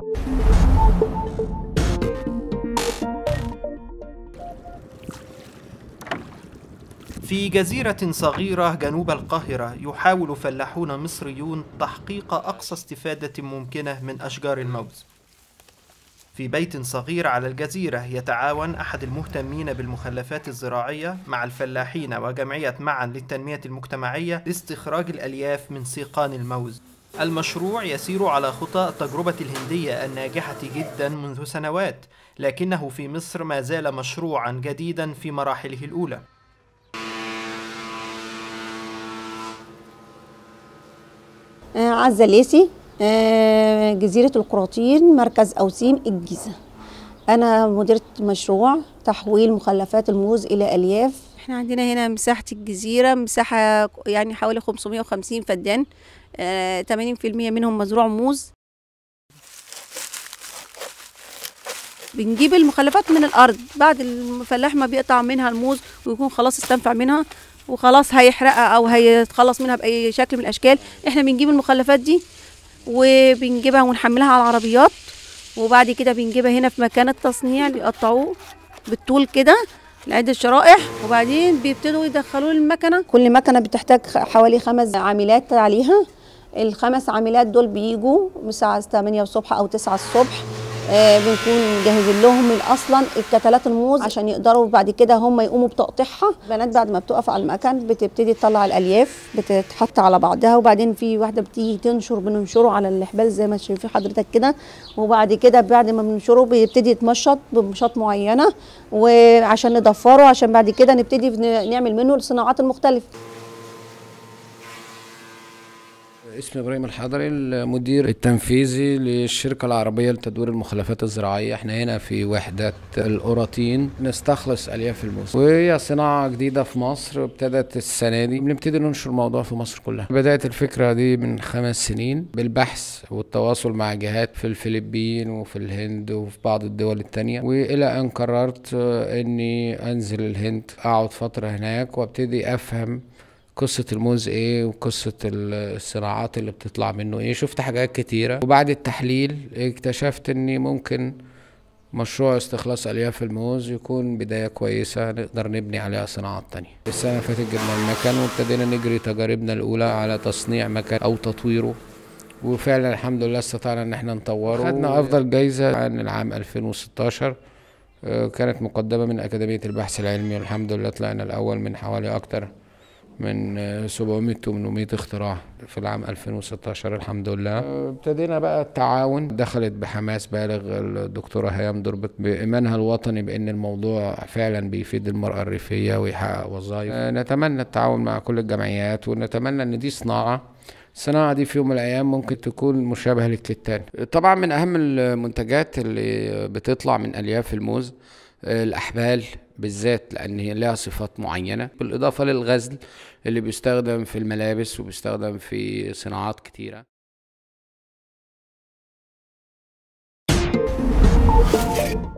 في جزيرة صغيرة جنوب القاهرة يحاول فلاحون مصريون تحقيق أقصى استفادة ممكنة من أشجار الموز. في بيت صغير على الجزيرة يتعاون أحد المهتمين بالمخلفات الزراعية مع الفلاحين وجمعية معا للتنمية المجتمعية لاستخراج الألياف من سيقان الموز. المشروع يسير على خطى التجربة الهندية الناجحة جدا منذ سنوات، لكنه في مصر ما زال مشروعا جديدا في مراحله الأولى. آه، عزة ليسي آه، جزيرة القراطين مركز أوسيم الجيزة أنا مديرة مشروع تحويل مخلفات الموز إلى ألياف احنا عندنا هنا مساحة الجزيرة مساحة يعني حوالي 550 فدان آه، 80% منهم مزروع موز بنجيب المخلفات من الأرض بعد الفلاح ما بيقطع منها الموز ويكون خلاص استنفع منها وخلاص هيحرقها او هيتخلص منها باي شكل من الاشكال احنا بنجيب المخلفات دي وبنجيبها ونحملها على العربيات وبعد كده بنجيبها هنا في مكان التصنيع بيقطعوه بالطول كده لعدة شرائح وبعدين بيبتدوا يدخلوه المكنة كل مكنة بتحتاج حوالي خمس عاملات عليها الخمس عاملات دول بيجوا من الساعة 8 الصبح أو 9 الصبح آه بنكون جاهزين لهم من اصلا الكتلات الموز عشان يقدروا بعد كده هم يقوموا بتقطيعها البنات بعد ما بتقف على المكان بتبتدي تطلع الالياف بتتحط على بعضها وبعدين في واحده بتيجي تنشر بننشره على الحبال زي ما شايفين حضرتك كده وبعد كده بعد ما بننشره بيبتدي يتمشط بمشاط معينه وعشان نضفره عشان بعد كده نبتدي نعمل منه الصناعات المختلفه اسمي ابراهيم الحضري المدير التنفيذي للشركه العربيه لتدوير المخلفات الزراعيه احنا هنا في وحده القراطين نستخلص الياف الموز وهي صناعه جديده في مصر ابتدت السنه دي بنبتدي ننشر الموضوع في مصر كلها بدات الفكره دي من خمس سنين بالبحث والتواصل مع جهات في الفلبين وفي الهند وفي بعض الدول التانية والى ان قررت اني انزل الهند اقعد فتره هناك وابتدي افهم قصة الموز ايه وقصة الصناعات اللي بتطلع منه ايه شفت حاجات كتيرة وبعد التحليل اكتشفت اني ممكن مشروع استخلاص الياف الموز يكون بداية كويسة نقدر نبني عليها صناعات تانية السنة اللي فاتت جبنا المكان وابتدينا نجري تجاربنا الأولى على تصنيع مكان أو تطويره وفعلا الحمد لله استطعنا ان احنا نطوره خدنا افضل جايزة عن العام 2016 كانت مقدمة من أكاديمية البحث العلمي والحمد لله طلعنا الأول من حوالي أكتر من 700 800 اختراع في العام 2016 الحمد لله ابتدينا بقى التعاون دخلت بحماس بالغ الدكتورة هيام دربك بإيمانها الوطني بأن الموضوع فعلا بيفيد المرأة الريفية ويحقق وظائف نتمنى التعاون مع كل الجمعيات ونتمنى أن دي صناعة الصناعة دي في يوم من الأيام ممكن تكون مشابهة للكتان طبعا من أهم المنتجات اللي بتطلع من ألياف الموز الأحبال بالذات لأن هي لها صفات معينة بالإضافة للغزل اللي بيستخدم في الملابس وبيستخدم في صناعات كتيرة